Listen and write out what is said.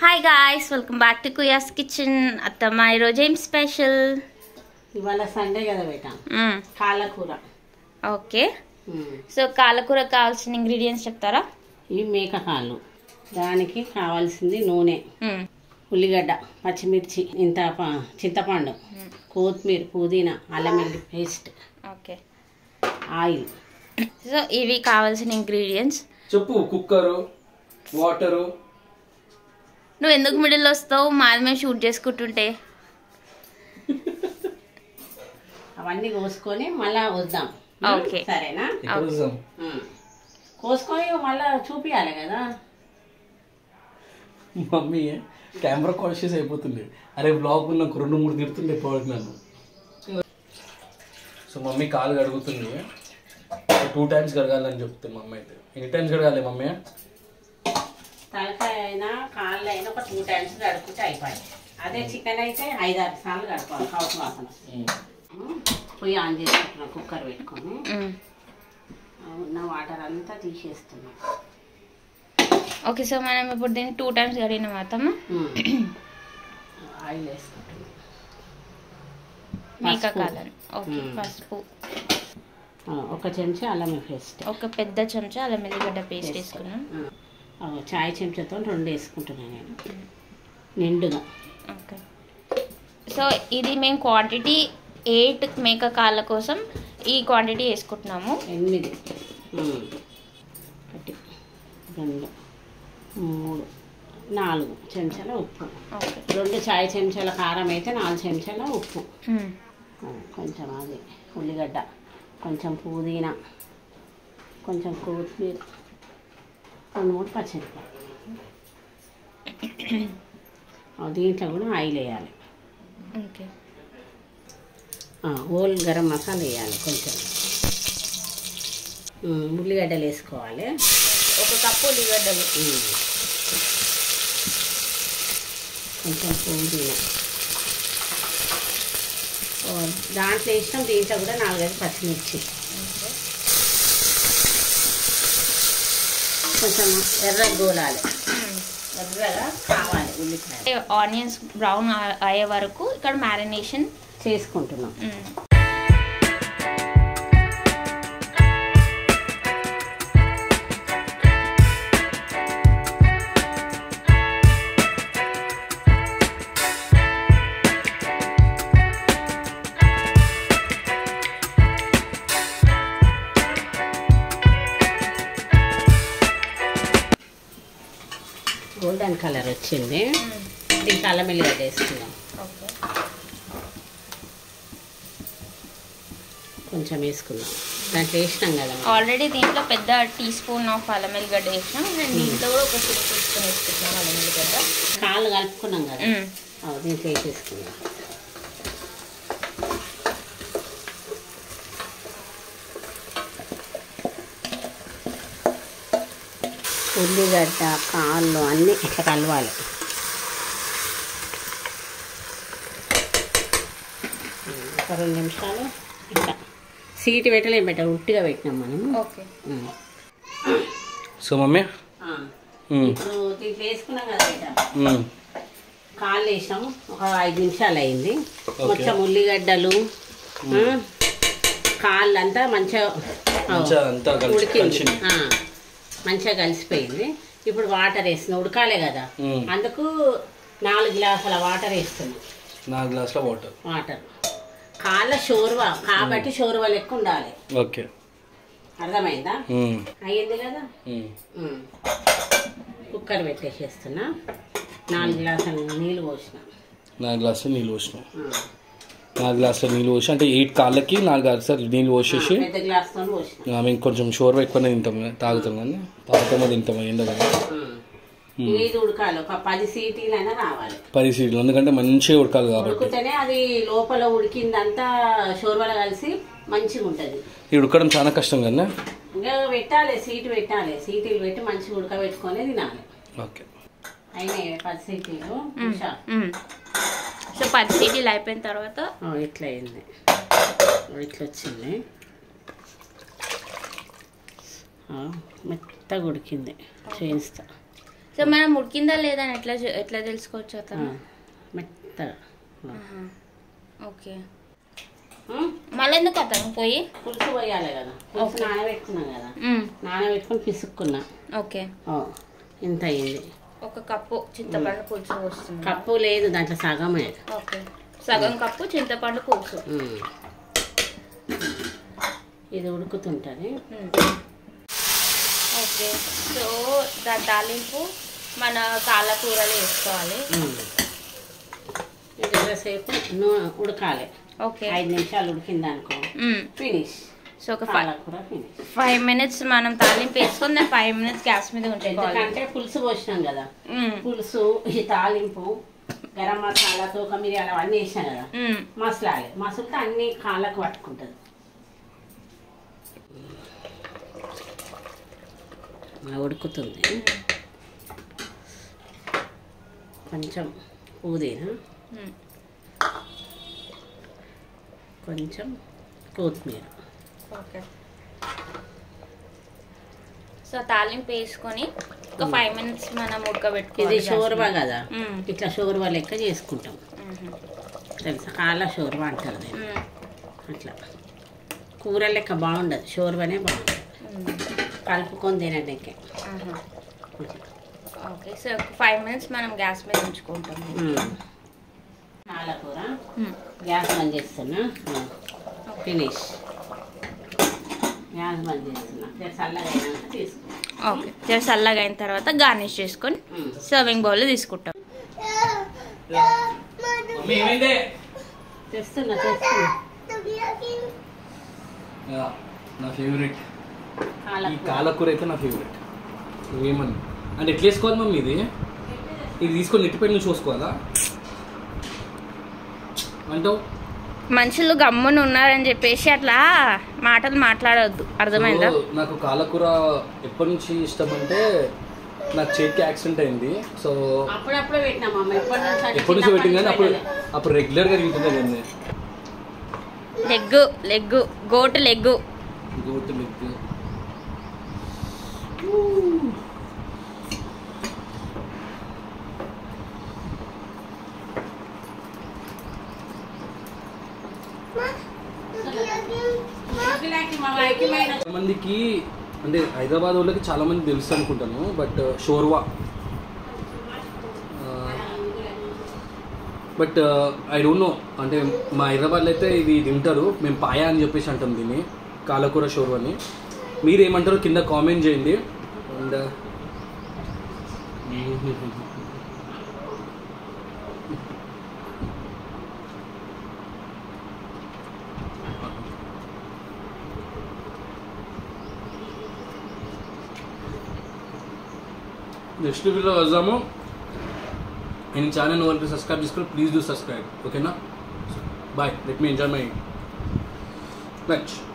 Hi guys welcome back to కుయాస్ kitchen అత్తమ్మ ఈరోజు ఏం స్పెషల్ ఇవాళ సండే కదా బేట కాళ్ళకూర ఓకే ఉమ్. సో కాలకూర కావాల్సిన ఇంగ్రీడియంట్స్ చెప్తారా ఇవి మేక కాళ్ళు దానికి కావాల్సింది నూనె మ్మ్. ఉల్లిగడ్డ పచ్చిమిర్చి ఇంత ప- చింతపండు కొత్తిమీర పుదీనా అల్లం వెల్లుల్లి పేస్ట్ ఓకే ఆయిల్ సో ఇవి కావాల్సిన ఇంగ్రీడియంట్స్ చెప్పు కుక్కరు వాటరు నువ్వు ఎందుకు మిడిల్ వస్తావు మాది మేము షూట్ చేసుకుంటుంటే అవన్నీ కోసుకొని మళ్ళా వద్దాం ఓకే. సరేనా ఇక్కడ చూసాం ఉమ్. కోసుకొని మళ్ళా చూపియాలి కదా మమ్మీ కెమెరా కాన్షియస్ అయిపోతుంది అరే బ్లాగ్ నాకు రెండు మూడు తిడుతుండే పోవడానికి నన్ను సో మమ్మీ కాలు కడుగుతుంది టూ టైమ్స్ కడగాలని చెప్తుంది మమ్మీ అయితే ఎన్ని టైమ్స్ కడగాలి మమ్మీ తలకాయ అయినా కాళ్ళు అయినా ఒక టూ టైమ్స్ కడుక్కుంటే అయిపోయాయి అదే చికెన్ అయితే ఐదారు సార్లు కడుకోవాలి కౌసు వాసన ఉమ్. పొయ్యి ఆన్ చేసుకుంటున్నాం కుక్కర్ పెట్టుకొని మ్మ్. ఆ ఉన్న వాటర్ అంతా తీసేస్తున్నాం ఓకే సో మనం ఇప్పుడు దీన్ని టూ టైమ్స్ కడిగినాం అత్తమ్మ ఆయిల్ వేసుకుంటున్నాం మేక పసుపు. కాలని ఓకే మ్మ్. పసుపు ఆ, ఒక చెంచా అల్లం పేస్ట్ ఒక పెద్ద చెంచా అల్లం వెల్లిగడ్డ పేస్ట్ వేసుకున్నాం చాయ్ చెంచాతో రెండు వేసుకుంటున్నాను నేను నిండుగా ఓకే సో ఇది మేము క్వాంటిటీ ఎయిట్ మేక కాళ్ళ కోసం ఈ క్వాంటిటీ వేసుకుంటున్నాము ఎనిమిది ఉమ్. ఒకటి రెండు మూడు నాలుగు చెంచాల ఉప్పు ఓకే రెండు చాయ్ చెంచాల కారం అయితే నాలుగు చెంచాల ఉప్పు మ్మ్. ఆ, కొంచెం అది ఉల్లిగడ్డ కొంచెం పుదీనా కొంచెం కొత్తిమీర రెండు మూడు పచ్చిమిరపకాయలు ఆ, దీంట్లో కూడా ఆయిల్ వేయాలి ఓకే ఆ, హోల్ గరం మసాలా వేయాలి కొంచెం ఉమ్, ఉల్లిగడ్డలు వేసుకోవాలి ఒక కప్పు ఉల్లిగడ్డలు ఉమ్. కొంచెం పుదీనా ఓ, దాంట్లో వేసినాం దీంట్లో కూడా నాలుగైదు పచ్చిమిర్చి కొంచెం ఎర్ర గోలాలి ఎర్రగా కావాలి ఉల్లిపాయ ఆనియన్స్ బ్రౌన్ అయ్యే వరకు ఇక్కడ మ్యారినేషన్ చేసుకుంటున్నాం గోల్డెన్ కలర్ వచ్చింది దీనికి అల్లం వెల్లిగడ్డ వేసుకుందాం ఓకే కొంచెం వేసుకుందాం దాంట్లో వేసినాం కదా మనం. ఆల్రెడీ దీంట్లో పెద్ద టీ స్పూన్ ఆఫ్ అల్లం వెల్లిగడ్డ వేసినాం అండ్ దీంట్లో కూడా ఒక టీ స్పూన్ వేసుకుంటున్నాం అల్లం వెల్లిగడ్డ కాళ్ళు కలుపుకున్నాం కదా మ్మ్. ఆ, దీంట్లో వేసేసుకుందాం ఉల్లిగడ్డ కాళ్ళు అన్నీ ఇట్లా కలవాలి ఒక రెండు నిమిషాలు ఇట్లా సీటు పెట్టలేం పెట్టాలి ఉట్టిగా పెట్టినాం మనం ఓకే ఉమ్. సో మమ్మీ ఆ, మ్మ్. ఇప్పుడు దీంట్లో వేసుకున్నాం కదా బయట మ్మ్. కాళ్ళు వేసాము ఒక ఐదు నిమిషాలు అయింది ఓకే. మొత్తం ఉల్లిగడ్డలు ఆ, కాళ్ళు అంతా మంచిగా ఆ, మంచిగా అంతా కలిసి ఉడికింది కలిసింది ఆ, మంచిగా కలిసిపోయింది ఇప్పుడు వాటర్ వేస్తున్నాం ఉడకాలే కదా మ్మ్. అందుకు నాలుగు గ్లాసుల వాటర్ వేస్తున్నాం నాలుగు గ్లాసుల వాటర్ వాటర్ కాళ్ళ షోర్వా కాబట్టి షోర్వా లెక్క ఉండాలి ఓకే అర్థమైందా మ్మ్. అయ్యింది కదా మ్మ్. ఉమ్. కుక్కర్ పెట్టేసేస్తున్నా నాలుగు గ్లాసుల నీళ్ళు పోసిన నాలుగు గ్లాసులు నీళ్ళు పోసినాం ఆ. నాలుగు గ్లాసుల నీళ్ళు పోసి అంటే ఎయిట్ కాళ్ళకి నాలుగు గ్లాసులు నీళ్ళు పోసేసి పెద్ద గ్లాస్తో పోసిన ఆ, మేము కొంచెం షోర్ ఎక్కువనే తింటాం కదా, తాగుతాం కానీ తాగుతామో తింటాం ఎండ కదా ఇది ఉడకాలి ఒక పది సీటీలైనా రావాలి పది సీట్లు ఎందుకంటే మంచిగా ఉడకాలి కాబట్టి ఉడికితేనే అది లోపల ఉడికిందంతా షోర్వల కలిసి మంచిగా ఉంటుంది ఇది ఉడకడం చాలా కష్టం కదా ఇంకా పెట్టాలి సీటు పెట్టాలి సీటీలు పెట్టి మంచిగా ఉడకబెట్టుకొని తినాలి ఓకే అయినాయి పది సీటీలు ఉషా. మ్మ్. సో పది సీటీలు అయిపోయిన తర్వాత ఓ, ఇట్లా అయింది ఓ, ఇట్లా వచ్చింది ఆ, మెత్తగా ఉడికింది చేయిస్తా సో మనం ఉడికిందా లేదా అని ఎట్లా చూ- ఎట్లా తెలుసుకోవచ్చు ఆ, అతను మెత్తగా ఆహా. ఓకే ఉమ్, మళ్ళీ ఎందుకు అతను పోయి పులుసు పోయాలి కదా పులుసు ఓకే. నానబెట్టుకున్నాం కదా మ్మ్. నానబెట్టుకుని పిసుక్కున్నా ఓకే ఓ, ఇంత అయింది ఒక కప్పు చింతపండు పులుసు పోస్తుంది కప్పు లేదు దాంట్లో సగమే ఓకే సగం కప్పు చింతపండు పులుసు ఉమ్. ఇది ఉడుకుతుంటుంది మ్మ్. ఓకే సో దాని తాలింపు మన కాళ్ళకూరలు వేసుకోవాలి ఉమ్. ఇది ఎంతసేపు నూనె ఉడకాలి ఓకే ఐదు నిమిషాలు ఉడికింది అనుకో మ్మ్. ఫినిష్ సో ఒక ఫైవ్ పాలకూర ఫినిష్ ఫైవ్ మినిట్స్ మనం తాలింపు వేసుకొని దాన్ని ఫైవ్ మినిట్స్ గ్యాస్ మీద ఉంచుకోవాలి ఎందుకంటే పులుసు పోసినాం కదా మ్మ్. పులుసు ఈ తాలింపు గరం మసాలా తూక మిరియాలు అవన్నీ వేసాం కదా మ్మ్. మసలాలి మసలితే అన్ని కాళ్ళకు పట్టుకుంటుంది ఆ, ఉడుకుతుంది కొంచెం పుదీనా మ్మ్. కొంచెం కొత్తిమీర ఓకే సో తాలింపు వేసుకొని ఒక ఫైవ్ మినిట్స్ మనం ఇది ఉడకబెట్టుకోవాలి షోర్వా కదా మ్మ్. ఇట్లా షోర్వా లెక్క చేసుకుంటాం మ్మ్. తెలుసా కాళ్ళ షోర్వా అంటారు దీన్ని. మ్మ్. అట్లా కూర లెక్క బాగుండదు షోర్వానే బాగుంటుంది మ్మ్. కలుపుకొని తినడానికి ఆహా. ఓకే సో ఒక ఫైవ్ మినిట్స్ మనం గ్యాస్ మీద ఉంచుకుంటాం పాలకూర మ్మ్. గ్యాస్ బంద్ చేస్తున్నా ఫినిష్ గ్యాస్ బంద్ చేస్తున్నా జర చల్లగా అయినాక తీసుకో ఓకే జర చల్లగా అయిన తర్వాత గార్నిష్ చేసుకొని సర్వింగ్ బౌల్ తీసుకుంటాం మమ్మీ ఏమైంది తెస్తున్నా తెస్తున్నా యా, నా ఫేవరెట్ ఈ పాలకూర కాలకూర అయితే నా ఫేవరెట్ ఏమని అంటే ఎట్లా వేసుకోవాలి మమ్మీ ఇది ఇది తీసుకొని నెట్టిపైన నుంచి చూసుకోవాలా అంటావు మనుషులు గమ్మున ఉన్నారని చెప్పేసి అట్లా మాటలు మాట్లాడవద్దు అర్థమైందా సో, నాకు కాలకూర ఎప్పటి నుంచి ఇష్టం అంటే నాకు చేతికి యాక్సిడెంట్ అయింది సో అప్పుడప్పుడే పెట్టినా మమ్మ ఎప్పటి నుంచి అంటే ఎప్పటి నుంచి పెట్టింది కానీ అప్పుడు చిన్నప్పటి నుంచి అప్పుడు రెగ్యులర్గా తింటుండే కానీ leg leg goat leg goat leg పెట్టినాకి మా వాయికి మైన చాలా మందికి అంటే హైదరాబాద్ వాళ్ళకి చాలా మంది తెలుసు అనుకుంటాను but shorwa but I don't know అంటే మా హైదరాబాద్లో అయితే ఇది తింటారు మేము పాయా అని చెప్పేసి అంటాం దీన్ని కాలకూర షోర్వాని మీరు ఏమంటారో కింద కామెంట్ చేయండి అండ్ నెక్స్ట్ వీడియోలో వద్దాము నేను ఛానల్ వాళ్ళకి సబ్స్క్రైబ్ చేసుకోండి ప్లీజ్ డూ సబ్స్క్రైబ్ ఓకేనా bye let me enjoy my lunch